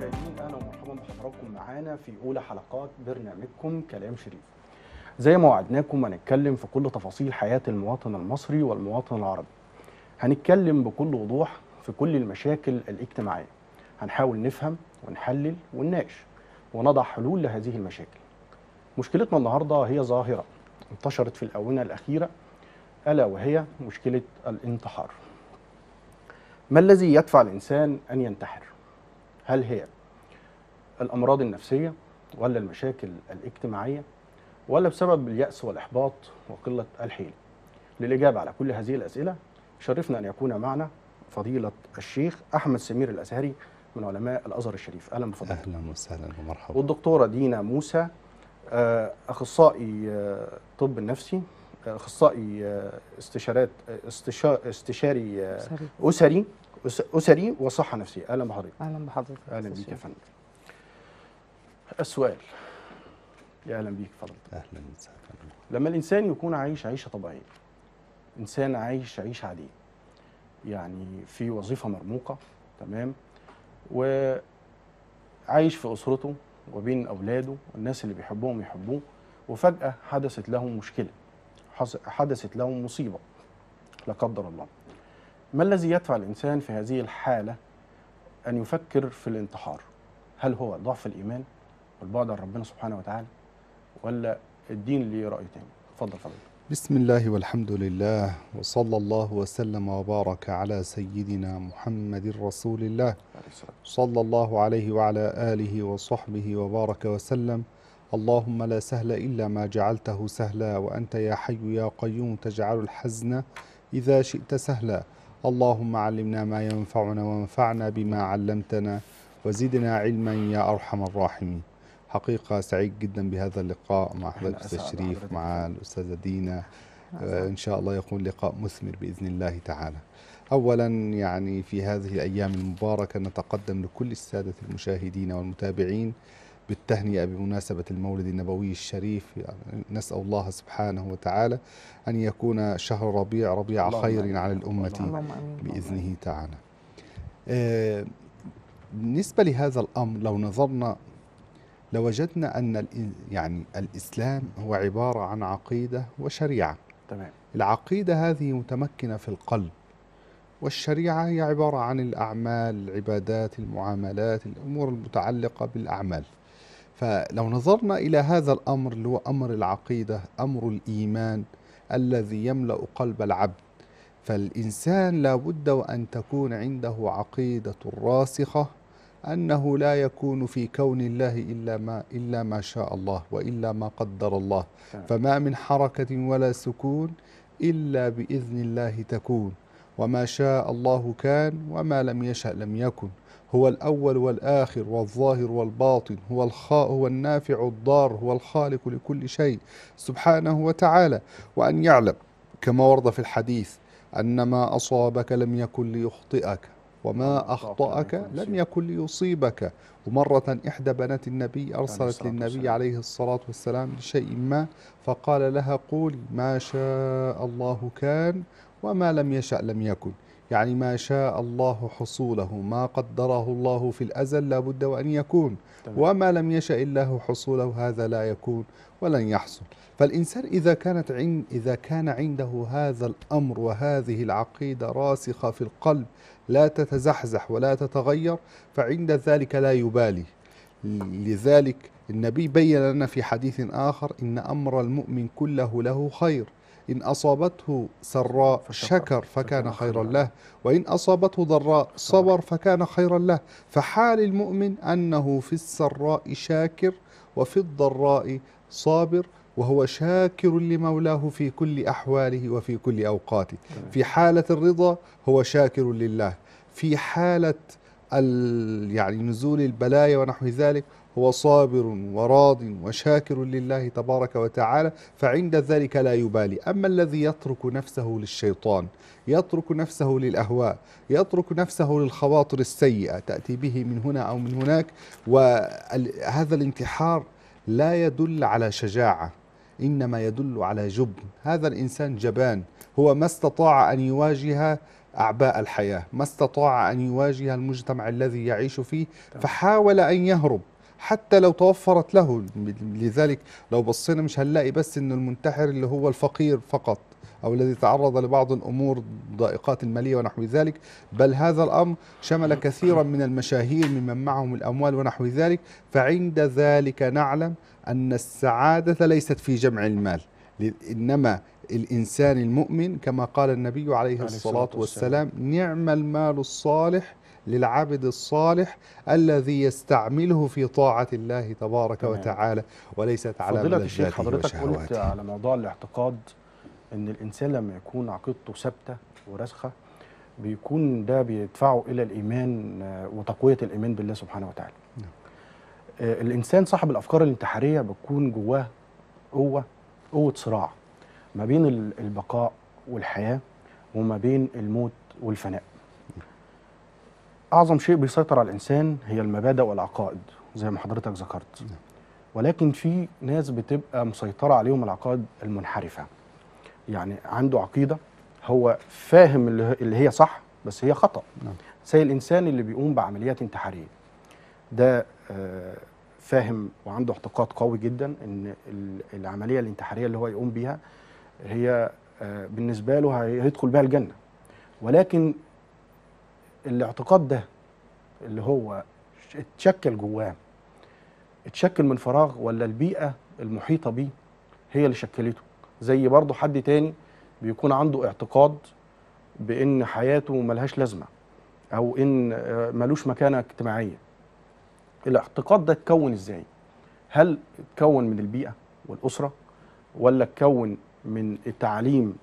المشاهدين اهلا ومرحبا بحضراتكم معانا في اولى حلقات برنامجكم كلام شريف. زي ما وعدناكم هنتكلم في كل تفاصيل حياه المواطن المصري والمواطن العربي. هنتكلم بكل وضوح في كل المشاكل الاجتماعيه. هنحاول نفهم ونحلل ونناقش ونضع حلول لهذه المشاكل. مشكلتنا النهارده هي ظاهره انتشرت في الاونه الاخيره الا وهي مشكله الانتحار. ما الذي يدفع الانسان ان ينتحر؟ هل هي الامراض النفسيه ولا المشاكل الاجتماعيه ولا بسبب الياس والاحباط وقله الحيل؟ للاجابه على كل هذه الاسئله شرفنا ان يكون معنا فضيله الشيخ احمد سمير الازهري من علماء الازهر الشريف اهلا بفضيلتك اهلا وسهلا ومرحبا والدكتوره دينا موسى آه، اخصائي آه، طب النفسي آه، اخصائي آه، استشارات آه، استشا- استشاري آه، سوري اسري أس- اسري وصحه نفسيه اهلا بحضرتك اهلا بحضرتك اهلا أستاذ بيك يا شريف. فندم السؤال يا اهلا بيك فضل اهلا وسهلا لما الانسان يكون عايش عيشه طبيعيه انسان عايش عيشه عاديه يعني في وظيفه مرموقه تمام وعايش في اسرته وبين اولاده والناس اللي بيحبوهم يحبوه وفجاه حدثت لهم مشكله حص- حدثت لهم مصيبه لا قدر الله ما الذي يدفع الانسان في هذه الحاله ان يفكر في الانتحار هل هو ضعف الايمان والبعد عن ربنا سبحانه وتعالى ولا الدين ليه راي تاني اتفضل فضل بسم الله والحمد لله وصلى الله وسلم وبارك على سيدنا محمد رسول الله عليه الصلاه صلى الله عليه وعلى اله وصحبه وبارك وسلم اللهم لا سهل الا ما جعلته سهلا وانت يا حي يا قيوم تجعل الحزن اذا شئت سهلا اللهم علمنا ما ينفعنا وانفعنا بما علمتنا وزدنا علما يا ارحم الراحمين حقيقة سعيد جدا بهذا اللقاء مع حضرتك إحنا أستاذ أسعد شريف حضرتك. مع الأستاذة دينا آه، أهلاً. إن شاء الله يكون لقاء مثمر بإذن الله تعالى أولا يعني في هذه الأيام المباركة نتقدم لكل السادة المشاهدين والمتابعين بالتهنئة بمناسبة المولد النبوي الشريف يعني نسأل الله سبحانه وتعالى أن يكون شهر ربيع ربيع اللهم خير آمين. على اللهم الأمة اللهم امين بإذنه تعالى آه، بالنسبة لهذا الأمر لو نظرنا لوجدنا أن الإن- يعني الإسلام هو عبارة عن عقيدة وشريعة تمام العقيدة هذه متمكنة في القلب والشريعة هي عبارة عن الأعمال العبادات المعاملات الأمور المتعلقة بالأعمال فلو نظرنا إلى هذا الأمر اللي هو أمر العقيدة أمر الإيمان الذي يملأ قلب العبد فالإنسان لا بد وأن تكون عنده عقيدة راسخة أنه لا يكون في كون الله إلا ما إلا ما شاء الله وإلا ما قدر الله تمام. فما من حركة ولا سكون إلا بإذن الله تكون وما شاء الله كان وما لم يشأ لم يكن هو الأول والآخر والظاهر والباطن هو الخاء هو النافع الضار هو الخالق لكل شيء سبحانه وتعالى وأن يعلم كما ورد في الحديث أن ما أصابك لم يكن ليخطئك وما أخطأك لم يكن ليصيبك ومرة إحدى بنات النبي أرسلت الصلاة للنبي والسلام. عليه الصلاة والسلام لشيء ما فقال لها قولي ما شاء الله كان وما لم يشأ لم يكن يعني ما شاء الله حصوله ما قدره الله في الأزل لابد وأن يكون تمام. وما لم يشأ الله حصوله هذا لا يكون ولن يحصل فالإنسان إذا كانت عند إذا كان عنده هذا الأمر وهذه العقيدة راسخة في القلب لا تتزحزح ولا تتغير فعند ذلك لا يبالي لذلك النبي بين لنا في حديث آخر إن أمر المؤمن كله له خير إن أصابته سراء فشكر. شكر فكان فكان خيرا خيرا له وإن أصابته ضراء صبر فكان خيرا له فحال المؤمن أنه في السراء شاكر وفي الضراء صابر وهو شاكر لمولاه في كل أحواله وفي كل أوقاته تمام. في حالة الرضا هو شاكر لله في حالة ال يعني نزول البلايا ونحو ذلك هو صابر وراض وشاكر لله تبارك وتعالى فعند ذلك لا يبالي أما الذي يترك نفسه للشيطان يترك نفسه للأهواء يترك نفسه للخواطر السيئة تأتي به من هنا أو من هناك وهذا الانتحار لا يدل على شجاعة إنما يدل على جبن هذا الإنسان جبان هو ما استطاع أن يواجه أعباء الحياة ما استطاع أن يواجه المجتمع الذي يعيش فيه تمام. فحاول أن يهرب حتى لو توفرت له لذلك لو بصينا مش هنلاقي بس أن المنتحر اللي هو الفقير فقط أو الذي تعرض لبعض الأمور ضائقات المالية ونحو ذلك بل هذا الأمر شمل كثيرا من المشاهير ممن معهم الأموال ونحو ذلك فعند ذلك نعلم أن السعادة ليست في جمع المال إنما الإنسان المؤمن كما قال النبي عليه الصلاة الصلاة والسلام نعم المال الصالح للعبد الصالح الذي يستعمله في طاعة الله تبارك تمام. وتعالى وليست على فضيلة الشيخ ملذاته حضرتك قلت وشهواته على موضوع الاعتقاد ان الانسان لما يكون عقيدته ثابته وراسخه بيكون ده بيدفعه الى الايمان آه، وتقويه الايمان بالله سبحانه وتعالى. نعم. آه، الانسان صاحب الافكار الانتحاريه بتكون جواه قوه قوه صراع ما بين ال- البقاء والحياه وما بين الموت والفناء. اعظم شيء بيسيطر على الانسان هي المبادئ والعقائد زي ما حضرتك ذكرت. نعم. ولكن في ناس بتبقى مسيطرة عليهم العقائد المنحرفة يعني عنده عقيدة هو فاهم اللي ه- اللي هي صح بس هي خطأ نعم. زي الإنسان اللي بيقوم بعمليات انتحارية ده آه، فاهم وعنده اعتقاد قوي جدا ان ال- العملية الانتحارية اللي هو يقوم بيها هي آه، بالنسبة له هي- هيدخل بها الجنة ولكن الاعتقاد ده اللي هو ش- اتشكل جواه اتشكل من فراغ ولا البيئة المحيطة بيه هي اللي شكلته زي برضه حد تاني بيكون عنده اعتقاد بان حياته ملهاش لازمة او ان آه، ملوش مكانة اجتماعية الاعتقاد ده اتكون ازاي هل اتكون من البيئة والأسرة ولا اتكون من التعليم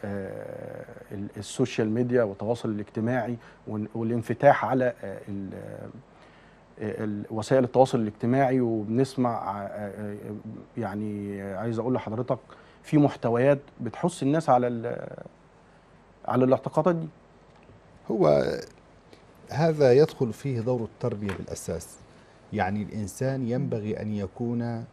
آه، ال- السوشيال ميديا والتواصل الاجتماعي وال- والانفتاح على آه، ال- آه، ال- وسائل التواصل الاجتماعي وبنسمع آه، آه، يعني عايز اقول لحضرتك في محتويات بتحث الناس على ال- على الاعتقادات دي هو هذا يدخل فيه دور التربية بالأساس يعني الإنسان ينبغي أن يكون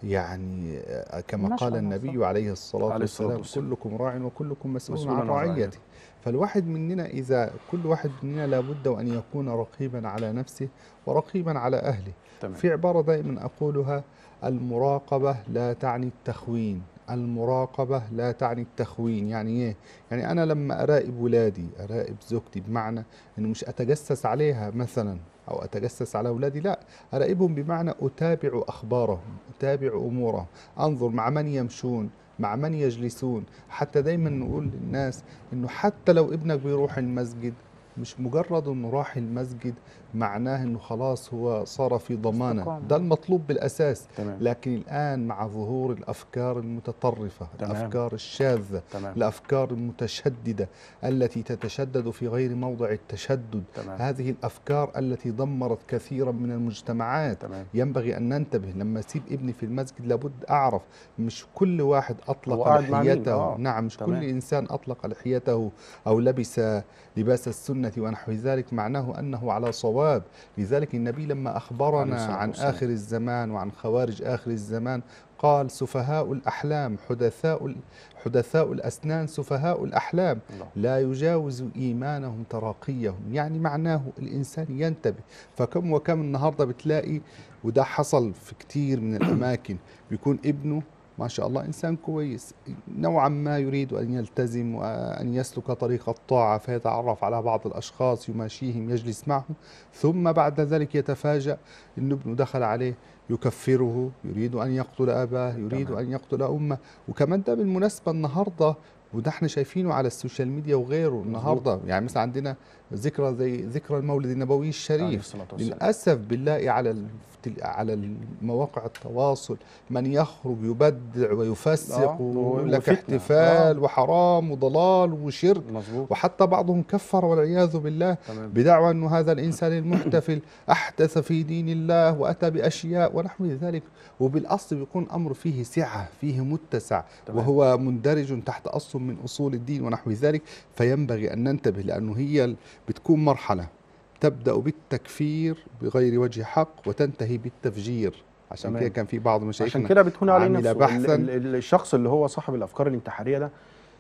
يعني آه، كما ما شاء قال الله، النبي عليه الصلاة عليه الصلاة والسلام والسلام. كلكم راع وكلكم مسؤول مسؤول عن عن رعيته. رعيته فالواحد مننا إذا كل واحد مننا لابد وأن يكون رقيبا على نفسه ورقيبا على أهله تمام في عبارة دائما أقولها المراقبة لا تعني التخوين المراقبة لا تعني التخوين يعني إيه؟ يعني أنا لما أراقب ولادي أراقب زوجتي بمعنى أنه مش أتجسس عليها مثلا أو أتجسس على أولادي لا أراقبهم بمعنى أتابع أخبارهم أتابع أمورهم أنظر مع من يمشون مع من يجلسون حتى دايما نقول للناس أنه حتى لو ابنك بيروح المسجد مش مجرد انه راح المسجد معناه انه خلاص هو صار في ضمانه استقامة. ده المطلوب بالاساس تمام لكن الان مع ظهور الافكار المتطرفه تمام. الافكار الشاذه تمام الافكار المتشدده التي تتشدد في غير موضع التشدد تمام هذه الافكار التي دمرت كثيرا من المجتمعات تمام ينبغي ان ننتبه لما اسيب ابني في المسجد لابد اعرف مش كل واحد هو اطلق قاعد مع مين؟ لحيته آه، نعم مش تمام. كل انسان اطلق لحيته او لبس لباس السنه ونحو ذلك معناه انه على صواب لذلك النبي لما عليه اخبرنا الصلاة عن والسلام. اخر الزمان وعن خوارج اخر الزمان قال سفهاء الاحلام حدثاء ال- حدثاء الاسنان سفهاء الاحلام الله لا يجاوز إيمانهم تراقيهم يعني معناه الإنسان ينتبه فكم وكم النهاردة بتلاقي وده حصل في كتير من الأماكن بيكون ابنه ما شاء الله إنسان كويس نوعا ما يريد أن يلتزم وأن يسلك طريق الطاعة فيتعرف على بعض الأشخاص يماشيهم يجلس معهم ثم بعد ذلك يتفاجأ أن ابنه دخل عليه يكفره يريد أن يقتل أباه يريد تمام. أن يقتل أمه وكمان ده بالمناسبة النهاردة وده احنا شايفينه على السوشيال ميديا وغيره النهارده يعني مثلا عندنا ذكرى زي ذكرى المولد النبوي عليه الشريف الصلاة والسلام للاسف بنلاقي على التل- على مواقع التواصل من يخرج يبدع ويفسق آه، ويقول لك وفتنة. احتفال وحرام وضلال وشرك مظبوط وحتى بعضهم كفر والعياذ بالله تمام بدعوى أن هذا الإنسان المحتفل أحدث في دين الله وأتى بأشياء ونحو ذلك وبالأصل بيكون أمر فيه سعة فيه متسع تمام. وهو مندرج تحت أصل من أصول الدين ونحو ذلك فينبغي أن ننتبه لأنه هي ال- بتكون مرحلة تبدأ بالتكفير بغير وجه حق وتنتهي بالتفجير عشان تمام. كده كان في بعض عشان مشايخنا كده بتهون عليه عمل نفسه ال- بحثاً. ال- ال- الشخص اللي هو صاحب الافكار الانتحاريه ده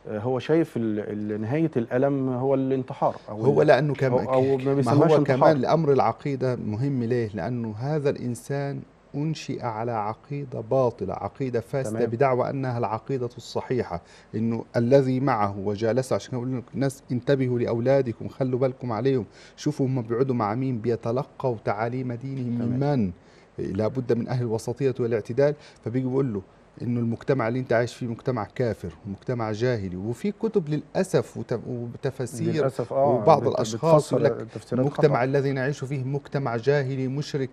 آه، هو شايف ال- ال- نهايه الالم هو الانتحار او هو ال- لانه كمان أو- أو ما ما بيسموهاش هو انتحار. كمان الامر العقيده مهم ليه؟ لانه هذا الانسان انشئ على عقيده باطله، عقيده فاسده تمام. بدعوى انها العقيده الصحيحه، انه الذي معه وجالسه عشان اقول لك الناس انتبهوا لاولادكم خلوا بالكم عليهم، شوفوا هم بيقعدوا مع مين بيتلقوا تعاليم دينهم من من؟ لابد من اهل الوسطيه والاعتدال، فبيجي بيقول له انه المجتمع اللي انت عايش فيه مجتمع كافر ومجتمع جاهلي وفي كتب للاسف وت- وتفاسير للاسف اه وبعض بت- الأشخاص بتفسر يقول لك تفسيرات المجتمع خطأ. الذي نعيش فيه مجتمع جاهلي مشرك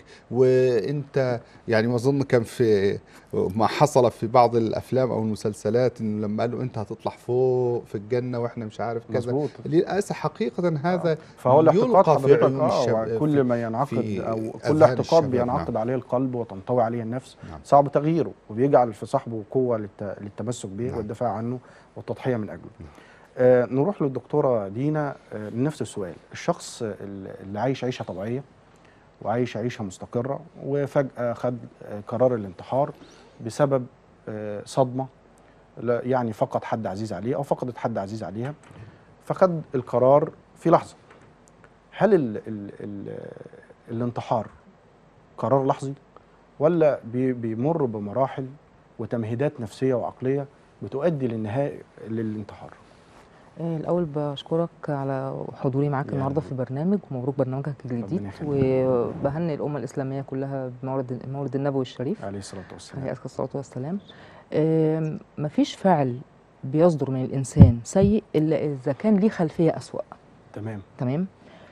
وانت يعني ما اظن كان في ما حصل في بعض الافلام او المسلسلات انه لما قالوا انت هتطلع فوق في الجنه واحنا مش عارف كذا مظبوط للاسف حقيقه هذا فهو الاعتقاد يلقى في حضرتك عيون اه الشب- كل في- ما ينعقد في او أذهان كل اعتقاد الشباب، بينعقد نعم. عليه القلب وتنطوي عليه النفس نعم. صعب تغييره وبيجعل في صاحبه قوه للت- للتمسك به نعم. والدفاع عنه والتضحيه من اجله. آه نروح للدكتوره دينا آه نفس السؤال، الشخص ال- اللي عايش عيشه طبيعيه وعايش عيشه مستقره وفجاه خد آه قرار الانتحار بسبب آه صدمه لا- يعني فقد حد عزيز عليه او فقدت حد عزيز عليها فخد القرار في لحظه. هل ال ال ال الانتحار قرار لحظي ولا بي- بيمر بمراحل وتمهيدات نفسيه وعقليه بتؤدي للنهايه للانتحار آه، الأول بشكرك على حضوري معاك يا النهارده أهلا في البرنامج ومبروك برنامجك الجديد ربنا يخليك. وبهني الأمة الإسلامية كلها بمولد المولد النبوي الشريف عليه الصلاه والسلام عليه الصلاة والسلام آم، مفيش فعل بيصدر من الإنسان سيء إلا إذا كان ليه خلفية أسوأ تمام تمام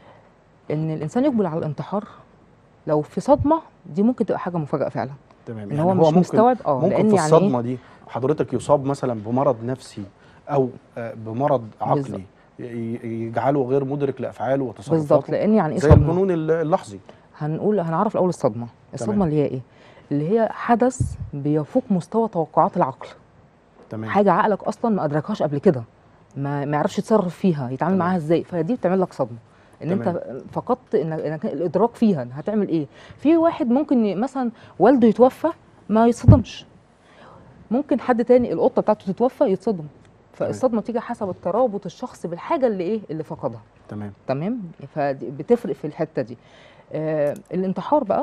إن الإنسان يقبل على الانتحار لو في صدمة دي ممكن تبقى حاجة مفاجأة فعلا تمام إن هو مش مستوعب اه ممكن لأن في يعني إيه؟ الصدمه دي حضرتك يصاب مثلا بمرض نفسي او آه، بمرض عقلي ي- ي- يجعله غير مدرك لافعاله وتصرفاته بالظبط لأن يعني إيه زي صدمة الجنون الل- اللحظي هنقول هنعرف الاول الصدمه الصدمه تمام. اللي هي ايه اللي هي حدث بيفوق مستوى توقعات العقل تمام حاجه عقلك اصلا ما ادركهاش قبل كده ما ما يعرفش يتصرف فيها يتعامل تمام. معاها ازاي فدي بتعمل لك صدمه ان انت فقدت انك انك الادراك فيها إن هتعمل ايه في واحد ممكن ي- مثلا والده يتوفى ما يتصدمش ممكن حد تاني القطه بتاعته تتوفى يتصدم فالصدمه بتيجي حسب الترابط الشخص بالحاجه اللي ايه اللي فقدها تمام تمام فبتفرق في الحته دي آه الانتحار بقى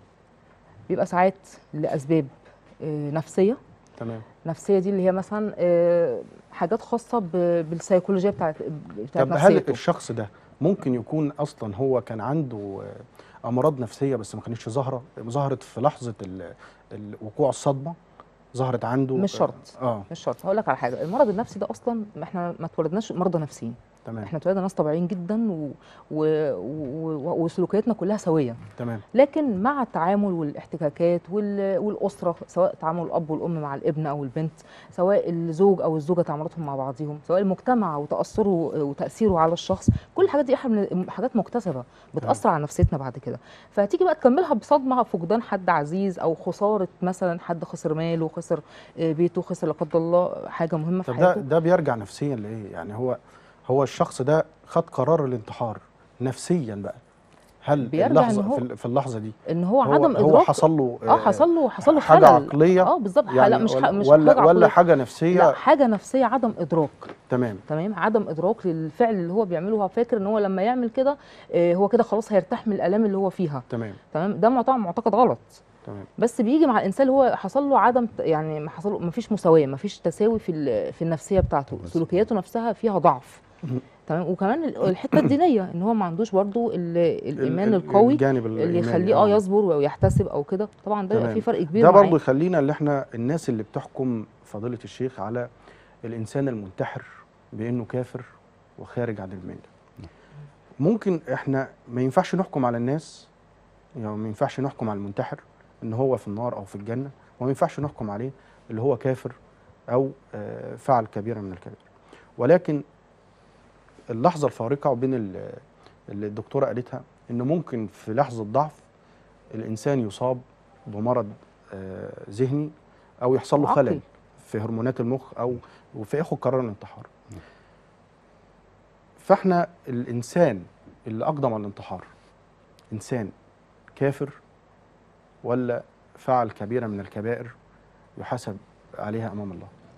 بيبقى ساعات لاسباب آه نفسيه تمام نفسيه دي اللي هي مثلا آه حاجات خاصه ب- بالسيكولوجيه بتاعت بتاعت طب هل نفسيته الشخص ده ممكن يكون اصلا هو كان عنده آه، امراض نفسيه بس ما كانتش ظاهره ظهرت في لحظه ال- ال- وقوع الصدمه ظهرت عنده مش آه، شرط. اه مش شرط هقول لك على حاجه المرض النفسي ده اصلا احنا ما اتولدناش مرضى نفسيين تمام احنا اتولدنا ناس طبيعيين جدا و... و... و... وسلوكياتنا كلها سويه تمام لكن مع التعامل والاحتكاكات وال- والاسره سواء تعامل الاب والام مع الابن او البنت سواء الزوج او الزوجه تعاملاتهم مع بعضهم سواء المجتمع وتاثره وتاثيره على الشخص كل الحاجات دي احنا من- حاجات مكتسبه بتاثر على نفسيتنا بعد كده فهتيجي بقى تكملها بصدمه فقدان حد عزيز او خساره مثلا حد خسر ماله خسر آه، بيته خسر لا قدر الله حاجه مهمه في طب ده حياته ده بيرجع نفسيا لايه يعني هو هو الشخص ده خد قرار الانتحار نفسيا بقى هل بيرجع اللحظه إن هو- في ال- في اللحظه دي ان هو, هو عدم هو ادراك حصل له اه حصل له حصل له حاجه خلل. عقليه اه بالظبط يعني لا مش ولا ح- مش ولا, حاجه ولا عقلية. حاجه نفسيه لا حاجه نفسيه عدم ادراك تمام تمام عدم ادراك للفعل اللي هو بيعمله هو فاكر ان هو لما يعمل كده آه، هو كده خلاص هيرتاح من الالام اللي هو فيها تمام تمام ده طبعا معتقد غلط تمام بس بيجي مع الانسان اللي هو حصل له عدم ت- يعني ما حصل ما فيش مساواه ما فيش تساوي في ال- في النفسيه بتاعته بس. سلوكياته نفسها فيها ضعف مهم. تمام وكمان ال- الحته الدينيه ان هو ما عندوش برضو ال- الايمان ال- القوي الجانب اللي الإيماني، يخليه اه يصبر ويحتسب او كده طبعا ده يبقى تمام. في فرق كبير ده معاه. برضه يخلينا اللي احنا الناس اللي بتحكم فضيله الشيخ على الانسان المنتحر بانه كافر وخارج عن المله ممكن احنا ما ينفعش نحكم على الناس يعني ما ينفعش نحكم على المنتحر ان هو في النار او في الجنه وما ينفعش نحكم عليه اللي هو كافر او آه، فعل كبيره من الكبائر ولكن اللحظه الفارقه بين ال- اللي الدكتوره قالتها ان ممكن في لحظه ضعف الانسان يصاب بمرض آه، ذهني او يحصل له عقلي. خلل في هرمونات المخ او فياخد قرار الانتحار فاحنا الانسان اللي اقدم على الانتحار انسان كافر ولا فعل كبيره من الكبائر يحاسب عليها امام الله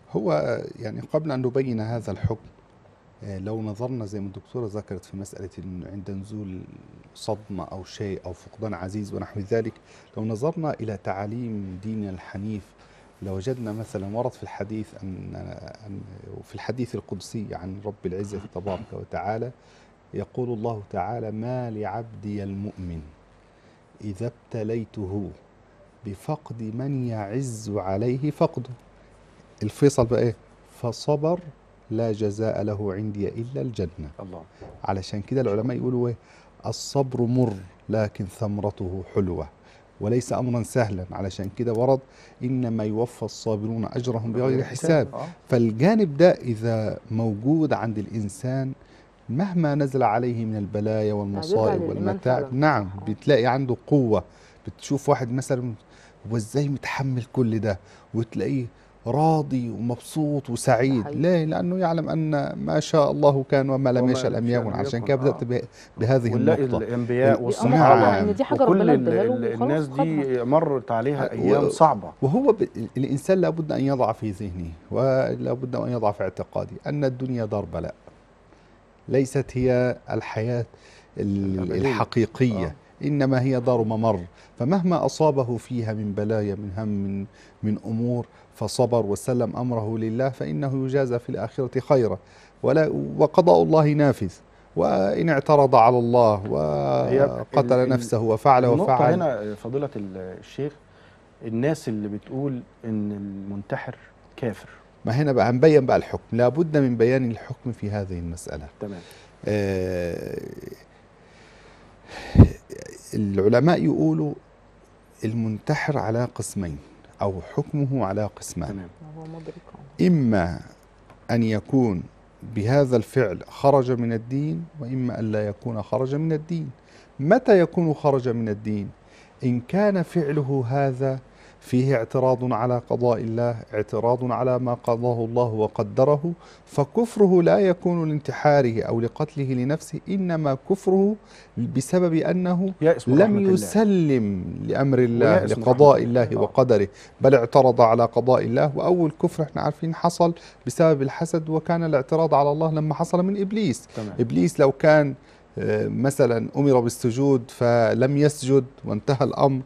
هو يعني قبل أن نبين هذا الحكم آه، لو نظرنا زي ما الدكتورة ذكرت في مسألة إنه عند نزول صدمة أو شيء أو فقدان عزيز ونحو ذلك لو نظرنا إلى تعاليم ديننا الحنيف لوجدنا مثلا ورد في الحديث أن أن في الحديث القدسي عن رب العزة تبارك وتعالى يقول الله تعالى ما لعبدي المؤمن إذا ابتليته بفقد من يعز عليه فقده الفيصل بقى إيه فصبر لا جزاء له عندي إلا الجنة الله علشان كده العلماء يقولوا ايه الصبر مر لكن ثمرته حلوة وليس أمرا سهلا علشان كده ورد إنما يوفى الصابرون أجرهم بغير حساب آه. فالجانب ده إذا موجود عند الإنسان مهما نزل عليه من البلايا والمصائب للإيمان والمتاعب فعلاً. نعم آه. بتلاقي عنده قوة بتشوف واحد مثلا وازاي متحمل كل ده وتلاقيه راضي ومبسوط وسعيد حقيقي. ليه لأنه يعلم أن ما شاء الله كان وما لم وما يشاء لم يكن عشان كده يكن، بدأت آه. به- بهذه ونلاقي النقطة الانبياء ال- والصحابه نعم. ان دي حاجه وكل ربنا ال- اداها ال- له الناس وخلاص خدها. دي مرت عليها و- ايام صعبه وهو ب... الإنسان لابد أن يضع في ذهنه ولابد أن يضع في اعتقاده أن الدنيا دار بلاء ليست هي الحياة ال- الأبدية. الحقيقية آه. إنما هي دار ممر فمهما أصابه فيها من بلايا من هم من, من أمور فصبر وسلم أمره لله فإنه يجازى في الآخرة خيرا ولا وقضاء الله نافذ وإن اعترض على الله هي وقتل ال- ال- نفسه وفعل النقطه وفعل هنا فضيله ال- الشيخ الناس اللي بتقول ان المنتحر كافر ما هنا بقى هنبين بقى الحكم لابد من بيان الحكم في هذه المسألة تمام آه، العلماء يقولوا المنتحر على قسمين أو حكمه على قسمان تمام هو مدرك آه. إما أن يكون بهذا الفعل خرج من الدين وإما أن لا يكون خرج من الدين متى يكون خرج من الدين إن كان فعله هذا فيه اعتراض على قضاء الله اعتراض على ما قضاه الله وقدره فكفره لا يكون لانتحاره أو لقتله لنفسه إنما كفره بسبب أنه يائس من رحمة لم الله. يسلم لأمر الله ويأس من لقضاء رحمة الله الله. آه. وقدره بل اعترض على قضاء الله وأول كفر احنا عارفين حصل بسبب الحسد وكان الاعتراض على الله لما حصل من إبليس تمام إبليس لو كان آه، مثلا أمر بالسجود فلم يسجد وانتهى الأمر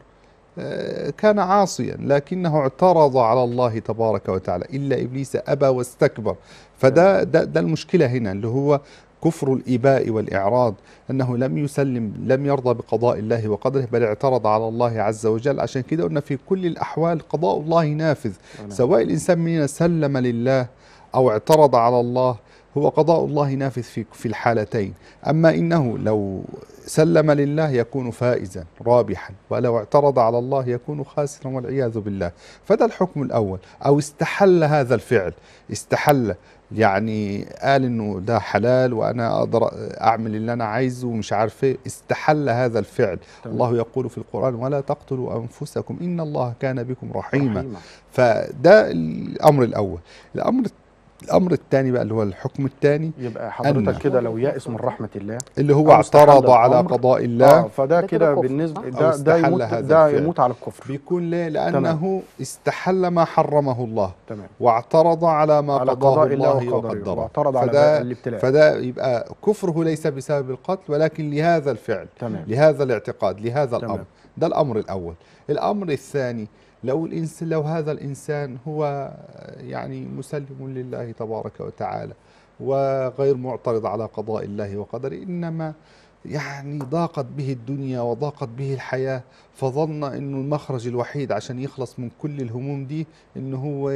آه، كان عاصيا لكنه اعترض على الله تبارك وتعالى إلا إبليس أبى واستكبر فده ده, ده المشكلة هنا اللي هو كفر الإباء والإعراض أنه لم يسلم لم يرضى بقضاء الله وقدره بل اعترض على الله عز وجل عشان كده قلنا في كل الأحوال قضاء الله نافذ تمام. سواء الإنسان مننا سلم لله أو اعترض على الله هو قضاء الله نافذ في في الحالتين أما إنه لو سلم لله يكون فائزا رابحا ولو اعترض على الله يكون خاسرا والعياذ بالله فده الحكم الأول أو استحل هذا الفعل استحل يعني قال انه ده حلال وانا اقدر اعمل اللي انا عايزه ومش عارف ايه استحل هذا الفعل تمام. الله يقول في القران ولا تقتلوا انفسكم ان الله كان بكم رحيما رحيمة. فده الامر الاول الامر الامر الثاني بقى اللي هو الحكم الثاني يبقى حضرتك أن- كده لو يائس من رحمة الله اللي هو أو استحل اعترض على الأمر. قضاء اه الله فده ده كده كده كفر، بالنسبة صح؟ ده أو ده استحل يموت هذا ده الفعل. يموت على الكفر بيكون ليه لانه استحل ما حرمه الله تمام واعترض على ما على قضاه قضاء الله الله وقدره وقدره واعترض على فده الابتلاء فده يبقى كفره ليس بسبب القتل ولكن لهذا الفعل تمام لهذا الاعتقاد لهذا تمام. الامر ده الامر الاول الامر الثاني لو الانسان لو هذا الانسان هو يعني مسلم لله تبارك وتعالى وغير معترض على قضاء الله وقدره انما يعني ضاقت به الدنيا وضاقت به الحياه فظن انه المخرج الوحيد عشان يخلص من كل الهموم دي انه هو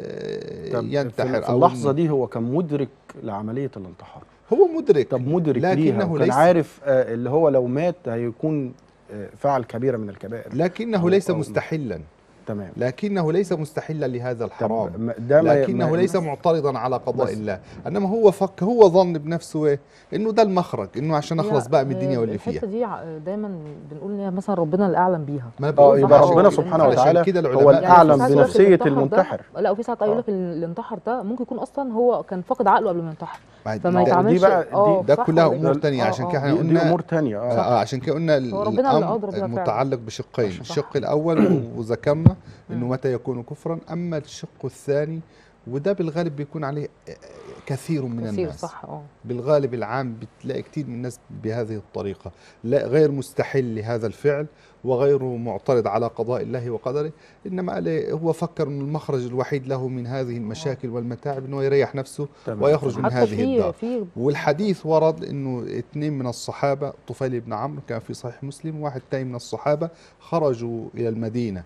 طب ينتحر في, في أو اللحظة إنه- دي هو كان مدرك لعملية الانتحار هو مدرك طب مدرك ليها لكنه وكان ليس عارف آه، اللي هو لو مات هيكون آه، فعل كبيرة من الكبائر لكنه أو- ليس أو- مستحلا تمام لكنه ليس مستحلا لهذا الحرام طب ما- ده ما- لكنه ما- ليس معترضا على قضاء بس. الله انما هو فك هو ظن بنفسه ايه انه ده المخرج انه عشان هي- اخلص بقى من هي الدنيا واللي فيها الحته دي ع- دايما بنقول ان هي مثلا ربنا اللي اعلم بيها ما اه بقول يبقى صح، ربنا هو سبحانه علشان وتعالى كده هو العلماء الأعلم في ساعات يقول لك بنفسية الانتحر ده- المنتحر لا وفي ساعات يقول لك اللي انتحر ده ممكن يكون اصلا هو كان فاقد عقله قبل ما ينتحر ما- فما ده- يتعاملش بقى- اه ده صح كلها ولا إيه؟ امور تانية آه، عشان آه. كده احنا دي, دي قلنا أمور تانية اه آه آه، عشان كده قلنا هو ربنا اللي الامر أدرى بيها فعلا. متعلق بشقين صح. الشق الاول وذكرنا انه مم. متى يكون كفرا اما الشق الثاني وده بالغالب بيكون عليه كثير من كثير الناس صح اه بالغالب العام بتلاقي كثير من الناس بهذه الطريقة لا غير مستحل لهذا الفعل وغير معترض على قضاء الله وقدره إنما عليه هو فكر أن المخرج الوحيد له من هذه المشاكل والمتاعب أنه يريح نفسه تمام. ويخرج من حتى هذه في الدار في والحديث ورد انه اثنين من الصحابه طفيل بن عمرو كان في صحيح مسلم وواحد تاني من الصحابه خرجوا الى المدينه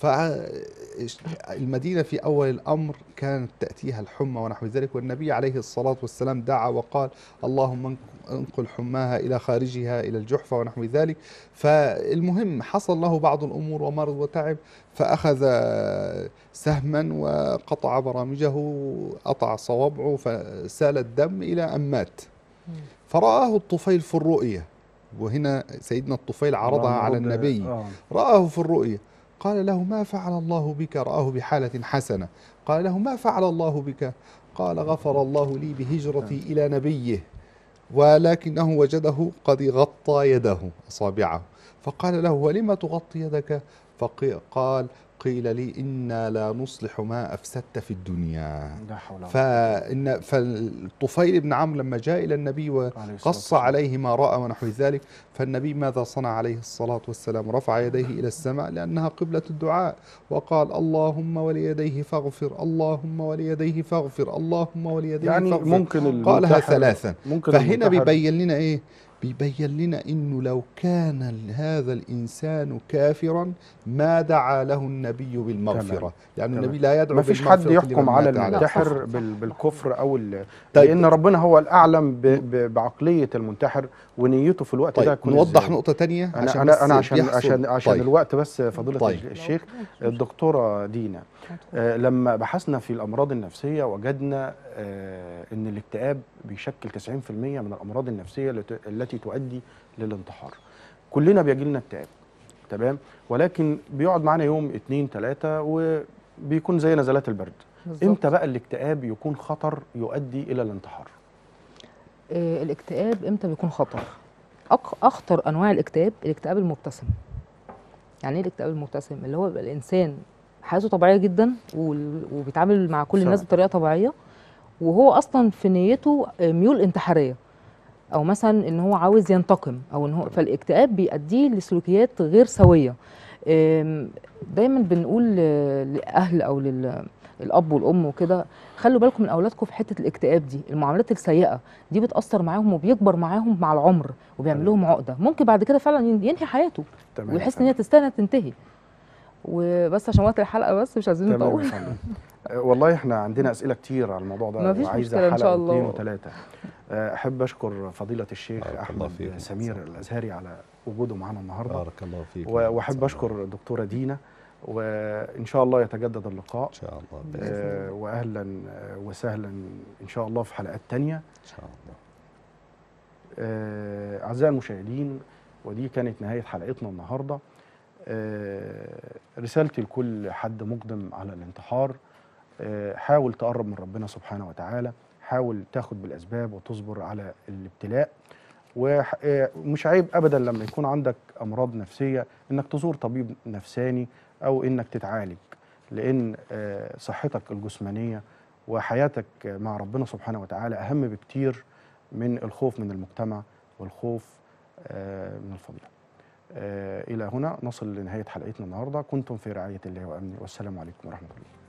فالمدينة في أول الأمر كانت تأتيها الحمى ونحو ذلك والنبي عليه الصلاة والسلام دعا وقال اللهم انقل حماها إلى خارجها إلى الجحفة ونحو ذلك فالمهم حصل له بعض الأمور ومرض وتعب فأخذ سهما وقطع برامجه قطع صوابعه فسال الدم إلى أن مات فرآه الطفيل في الرؤية وهنا سيدنا الطفيل عرضها اللهم على رب- النبي آه. رآه في الرؤيا قال له ما فعل الله بك رآه بحالة حسنة قال له ما فعل الله بك قال غفر الله لي بهجرتي إلى نبيه ولكنه وجده قد غطى يده أصابعه فقال له ولم تغطي يدك فقال قيل لي إنا لا نصلح ما أفسدت في الدنيا لا حول ولا قوة فإن فالطفيل بن عمرو لما جاء إلى النبي و عليه الصلاة قص والسلام. عليه ما رأى ونحو ذلك فالنبي ماذا صنع عليه الصلاة والسلام رفع يديه إلى السماء لأنها قبلة الدعاء وقال اللهم وليديه فاغفر اللهم وليديه فاغفر اللهم وليديه يعني فاغفر ممكن قالها المنتحر- ثلاثا ممكن فهنا المنتحر- بيبين لنا إيه بيبين لنا انه لو كان ال- هذا الانسان كافرا ما دعا له النبي بالمغفره تمام. يعني تمام. النبي لا يدعو ما فيش حد بالمغفرة يحكم لمن على مات على المنتحر صح. بال- بالكفر او ال... طيب. لان ربنا هو الاعلم ب... ب... بعقليه المنتحر ونيته في الوقت ده طيب هتكون نوضح إزاي. نقطه تانية انا عشان انا بس انا عشان يحصل- عشان عشان طيب. الوقت بس فضيله طيب. الشيخ الدكتوره دينا آه، لما بحثنا في الامراض النفسيه وجدنا آه، ان الاكتئاب بيشكل 90% من الامراض النفسيه الت- التي تؤدي للانتحار كلنا بيجي لنا اكتئاب تمام ولكن بيقعد معانا يوم اتنين تلاته وبيكون زي نزلات البرد بالظبط. امتى بقى الاكتئاب يكون خطر يؤدي الى الانتحار آه، الاكتئاب امتى بيكون خطر أك- اخطر انواع الاكتئاب الاكتئاب المبتسم يعني ايه الاكتئاب المبتسم اللي هو بيبقى الانسان حياته طبيعيه جدا وال- وبيتعامل مع كل الناس صح. بطريقه طبيعيه وهو اصلا في نيته آه، ميول انتحاريه او مثلا ان هو عاوز ينتقم او ان هو فالاكتئاب بيؤديه لسلوكيات غير سويه آم، دايما بنقول ل- لاهل او لل الاب والام وكده خلوا بالكم من اولادكم في حته الاكتئاب دي المعاملات السيئه دي بتاثر معاهم وبيكبر معاهم مع العمر وبيعمل لهم عقده ممكن بعد كده فعلا ين- ينهي حياته تمام ويحس ان هي تستاهل إنها تنتهي وبس عشان وقت الحلقه بس مش عايزين تمام نطول يا فندم. آه، والله احنا عندنا اسئله كتير على الموضوع ده مفيش وعايزه مشكلة إن حلقه شاء الله. واثنين وثلاثه آه، احب اشكر فضيله الشيخ بارك الله احمد فيكم. سمير الازهري على وجوده معنا النهارده بارك الله فيك و- واحب اشكر الدكتوره دينا وان شاء الله يتجدد اللقاء ان شاء الله بإذن بإذن آه، واهلا آه، وسهلا ان شاء الله في حلقات تانية ان شاء الله آه، اعزائي المشاهدين ودي كانت نهايه حلقتنا النهارده آه، رسالتي لكل حد مقدم على الانتحار آه، حاول تقرب من ربنا سبحانه وتعالى حاول تاخد بالاسباب وتصبر على الابتلاء ومش عيب ابدا لما يكون عندك امراض نفسيه انك تزور طبيب نفساني او انك تتعالج لان آه، صحتك الجسمانيه وحياتك مع ربنا سبحانه وتعالى اهم بكتير من الخوف من المجتمع والخوف آه، من الفضيله. آه، الى هنا نصل لنهايه حلقتنا النهارده كنتم في رعايه الله وامنه والسلام عليكم ورحمه الله.